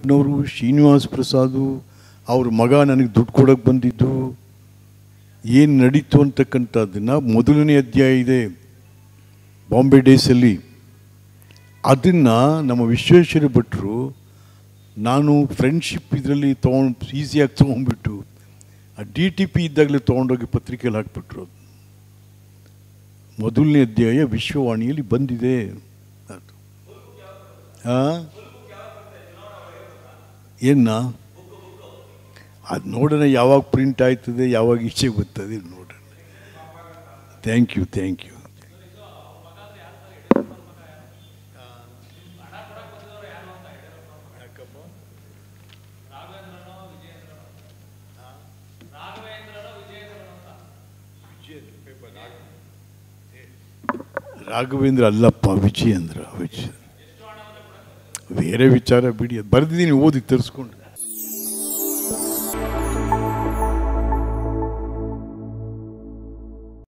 ಯಡಿಯೂರಪ್ಪನವರು ಶ್ರೀನಿವಾಸ್ ಪ್ರಸಾದು ಅವ್ರ ಮಗ ನನಗೆ ದುಡ್ಡು ಕೊಡೋಕ್ಕೆ ಬಂದಿದ್ದು ಏನು ನಡೀತು ಅಂತಕ್ಕಂಥದ್ದನ್ನು ಮೊದಲನೇ ಅಧ್ಯಾಯ ಇದೆ ಬಾಂಬೆ ಡೇಸಲ್ಲಿ ಅದನ್ನು ನಮ್ಮ ವಿಶ್ವೇಶ್ವರ ಭಟ್ರು ನಾನು ಫ್ರೆಂಡ್ಶಿಪ್ ಇದರಲ್ಲಿ ತೊಗೊಂಡು ಈಸಿಯಾಗಿ ತೊಗೊಂಡ್ಬಿಟ್ಟು ಆ ಡಿ ಟಿ ಪಿ ಇದ್ದಾಗಲೇ ತೊಗೊಂಡೋಗಿ ಪತ್ರಿಕೆಯಲ್ಲಿ ಹಾಕ್ಬಿಟ್ರು ಅದು ಮೊದಲನೇ ಅಧ್ಯಾಯ ವಿಶ್ವವಾಣಿಯಲ್ಲಿ ಬಂದಿದೆ ಅದು ಆ? ಏನ ಅದು ನೋಡೋಣ ಯಾವಾಗ ಪ್ರಿಂಟ್ ಆಯ್ತದೆ ಯಾವಾಗ ಈಚೆ ಬರ್ತದೆ ನೋಡೋಣ thank you thank you Raghavendra ಅಲ್ಲಪ್ಪ ವಿಜಯೇಂದ್ರ ವಿಜಯ ಬೇರೆ ವಿಚಾರ ಬಿಡಿ ಅದು ಬರೆದಿದ್ದೀನಿ ಓದಿ ತರಿಸ್ಕೊಂಡು